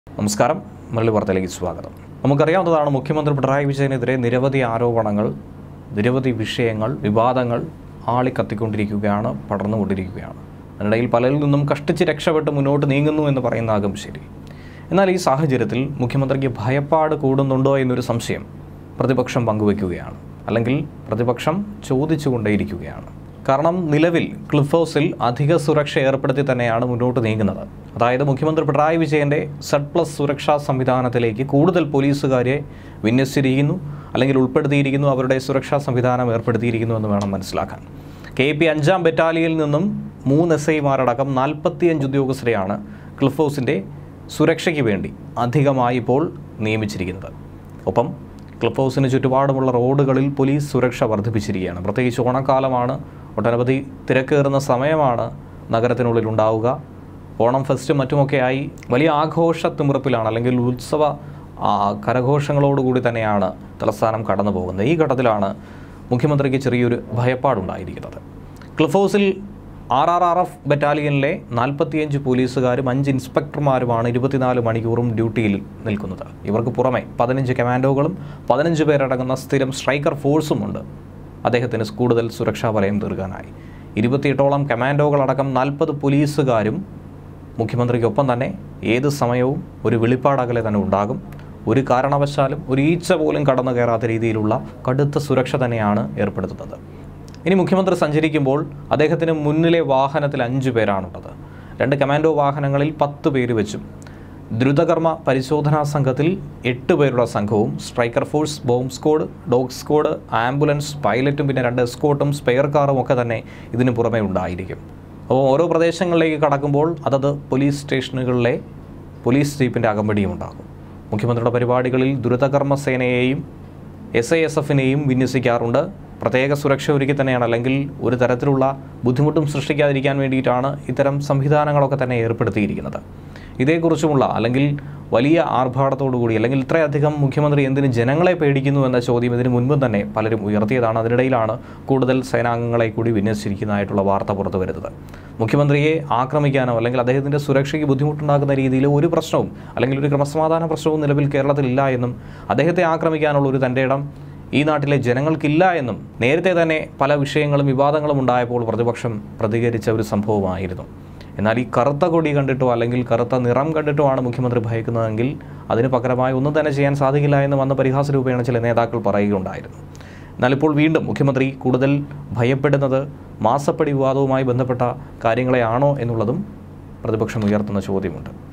നമസ്കാരം മുരളി വാർത്തയിലേക്ക് സ്വാഗതം നമുക്കറിയാവുന്നതാണ് മുഖ്യമന്ത്രി പിണറായി വിജയനെതിരെ നിരവധി ആരോപണങ്ങൾ നിരവധി വിഷയങ്ങൾ വിവാദങ്ങൾ ആളിക്കത്തിക്കൊണ്ടിരിക്കുകയാണ് പടർന്നുകൊണ്ടിരിക്കുകയാണ് അതിനിടയിൽ പലരിൽ നിന്നും കഷ്ടിച്ച് രക്ഷപ്പെട്ട് മുന്നോട്ട് നീങ്ങുന്നു എന്ന് പറയുന്നതാകും ശരി എന്നാൽ ഈ സാഹചര്യത്തിൽ മുഖ്യമന്ത്രിക്ക് ഭയപ്പാട് കൂടുന്നുണ്ടോ എന്നൊരു സംശയം പ്രതിപക്ഷം പങ്കുവയ്ക്കുകയാണ് അല്ലെങ്കിൽ പ്രതിപക്ഷം ചോദിച്ചുകൊണ്ടേയിരിക്കുകയാണ് കാരണം നിലവിൽ ക്ലിഫ് ഹൗസിൽ അധിക സുരക്ഷ ഏർപ്പെടുത്തി തന്നെയാണ് മുന്നോട്ട് നീങ്ങുന്നത് അതായത് മുഖ്യമന്ത്രി പിണറായി വിജയന്റെ സെഡ് പ്ലസ് സുരക്ഷാ സംവിധാനത്തിലേക്ക് കൂടുതൽ പോലീസുകാരെ വിന്യസിച്ചിരിക്കുന്നു അല്ലെങ്കിൽ ഉൾപ്പെടുത്തിയിരിക്കുന്നു അവരുടെ സുരക്ഷാ സംവിധാനം ഏർപ്പെടുത്തിയിരിക്കുന്നു എന്ന് വേണം മനസ്സിലാക്കാൻ കെ പി അഞ്ചാം ബറ്റാലിയനിൽ നിന്നും മൂന്ന് എസ് ഐമാരടക്കം നാൽപ്പത്തിയഞ്ച് ഉദ്യോഗസ്ഥരെയാണ് ക്ലിഫ് ഹൗസിൻ്റെ സുരക്ഷയ്ക്ക് വേണ്ടി അധികമായി ഇപ്പോൾ നിയമിച്ചിരിക്കുന്നത് ഒപ്പം ക്ലിഫ് ഹൗസിന് ചുറ്റുപാടുമുള്ള റോഡുകളിൽ പോലീസ് സുരക്ഷ വർദ്ധിപ്പിച്ചിരിക്കുകയാണ് പ്രത്യേകിച്ച് ഓണക്കാലമാണ് ഒട്ടനവധി തിരക്കേറുന്ന സമയമാണ് നഗരത്തിനുള്ളിൽ ഉണ്ടാവുക ഓണം ഫെസ്റ്റും മറ്റുമൊക്കെയായി വലിയ ആഘോഷ തിമിറപ്പിലാണ് അല്ലെങ്കിൽ ഉത്സവ ആ, കരഘോഷങ്ങളോടുകൂടി തന്നെയാണ് തലസ്ഥാനം കടന്നു പോകുന്നത് ഈ ഘട്ടത്തിലാണ് മുഖ്യമന്ത്രിക്ക് ചെറിയൊരു ഭയപ്പാടുണ്ടായിരിക്കുന്നത് ക്ലിഫ് ഹൗസിൽ ആർ ആർ ആർ എഫ് ബറ്റാലിയനിലെ നാൽപ്പത്തിയഞ്ച് പോലീസുകാരും അഞ്ച് ഇൻസ്പെക്ടർമാരുമാണ് ഇരുപത്തിനാല് മണിക്കൂറും ഡ്യൂട്ടിയിൽ നിൽക്കുന്നത് ഇവർക്ക് പുറമെ പതിനഞ്ച് കമാൻഡോകളും പതിനഞ്ച് പേരടങ്ങുന്ന സ്ഥിരം സ്ട്രൈക്കർ ഫോഴ്സുമുണ്ട് അദ്ദേഹത്തിന് കൂടുതൽ സുരക്ഷാ വലയം തീർക്കാനായി ഇരുപത്തിയെട്ടോളം കമാൻഡോകളടക്കം നാൽപ്പത് പോലീസുകാരും മുഖ്യമന്ത്രിക്കൊപ്പം തന്നെ ഏത് സമയവും ഒരു വെളിപ്പാടകലെ തന്നെ ഉണ്ടാകും ഒരു കാരണവശാലും ഒരു ഈച്ച പോലും കടന്നു കയറാത്ത രീതിയിലുള്ള കടുത്ത സുരക്ഷ തന്നെയാണ് ഏർപ്പെടുത്തുന്നത് ഇനി മുഖ്യമന്ത്രി സഞ്ചരിക്കുമ്പോൾ അദ്ദേഹത്തിന് മുന്നിലെ വാഹനത്തിൽ അഞ്ചു പേരാണുള്ളത് രണ്ട് കമാൻഡോ വാഹനങ്ങളിൽ പത്ത് പേര് വെച്ചും ദ്രുതകർമ്മ പരിശോധനാ സംഘത്തിൽ എട്ട് പേരുടെ സംഘവും striker force bomb squad dog squad ambulance പൈലറ്റും പിന്നെ രണ്ട് എസ്കോട്ടും സ്പെയർ കാറും ഒക്കെ തന്നെ ഇതിന് പുറമെ ഉണ്ടായിരിക്കും അപ്പോൾ ഓരോ പ്രദേശങ്ങളിലേക്ക് കടക്കുമ്പോൾ അതത് പോലീസ് സ്റ്റേഷനുകളിലെ പോലീസ് ജീപ്പിൻ്റെ അകമ്പടിയും ഉണ്ടാകും മുഖ്യമന്ത്രിയുടെ പരിപാടികളിൽ ദ്രുതകർമ്മ സേനയെയും എസ് ഐ എസ് എഫിനെയും വിന്യസിക്കാറുണ്ട് പ്രത്യേക സുരക്ഷ ഒരുക്കി തന്നെയാണ് അല്ലെങ്കിൽ ഒരു തരത്തിലുള്ള ബുദ്ധിമുട്ടും സൃഷ്ടിക്കാതിരിക്കാൻ വേണ്ടിയിട്ടാണ് ഇത്തരം സംവിധാനങ്ങളൊക്കെ തന്നെ ഏർപ്പെടുത്തിയിരിക്കുന്നത് ഇതേക്കുറിച്ചുമുള്ള അല്ലെങ്കിൽ വലിയ ആർഭാടത്തോടുകൂടി അല്ലെങ്കിൽ ഇത്രയധികം മുഖ്യമന്ത്രി എന്തിന് ജനങ്ങളെ പേടിക്കുന്നു എന്ന ചോദ്യം ഇതിന് മുൻപും തന്നെ പലരും ഉയർത്തിയതാണ് അതിനിടയിലാണ് കൂടുതൽ സേനാംഗങ്ങളെ കൂടി വിന്യസിച്ചിരിക്കുന്നതായിട്ടുള്ള വാർത്ത പുറത്തു വരുന്നത് മുഖ്യമന്ത്രിയെ ആക്രമിക്കാനോ അല്ലെങ്കിൽ അദ്ദേഹത്തിൻ്റെ സുരക്ഷയ്ക്ക് ബുദ്ധിമുട്ടുണ്ടാക്കുന്ന രീതിയിൽ ഒരു പ്രശ്നവും അല്ലെങ്കിൽ ഒരു ക്രമസമാധാന പ്രശ്നവും നിലവിൽ കേരളത്തിലില്ല എന്നും അദ്ദേഹത്തെ ആക്രമിക്കാനുള്ള ഒരു തൻ്റെ ഇടം ഈ നാട്ടിലെ ജനങ്ങൾക്കില്ല എന്നും നേരത്തെ തന്നെ പല വിഷയങ്ങളും വിവാദങ്ങളും ഉണ്ടായപ്പോൾ പ്രതിപക്ഷം പ്രതികരിച്ച ഒരു സംഭവമായിരുന്നു എന്നാൽ ഈ കറുത്ത കൊടി കണ്ടിട്ടോ അല്ലെങ്കിൽ കറുത്ത നിറം കണ്ടിട്ടോ ആണ് മുഖ്യമന്ത്രി ഭയക്കുന്നതെങ്കിൽ അതിന് പകരമായി ഒന്നും തന്നെ ചെയ്യാൻ സാധിക്കില്ല എന്ന് വന്ന പരിഹാസ രൂപേണ ചില നേതാക്കൾ പറയുകയുണ്ടായിരുന്നു എന്നാൽ ഇപ്പോൾ വീണ്ടും മുഖ്യമന്ത്രി കൂടുതൽ ഭയപ്പെടുന്നത് മാസപ്പടി വിവാദവുമായി ബന്ധപ്പെട്ട കാര്യങ്ങളെയാണോ എന്നുള്ളതും പ്രതിപക്ഷം ഉയർത്തുന്ന ചോദ്യമുണ്ട്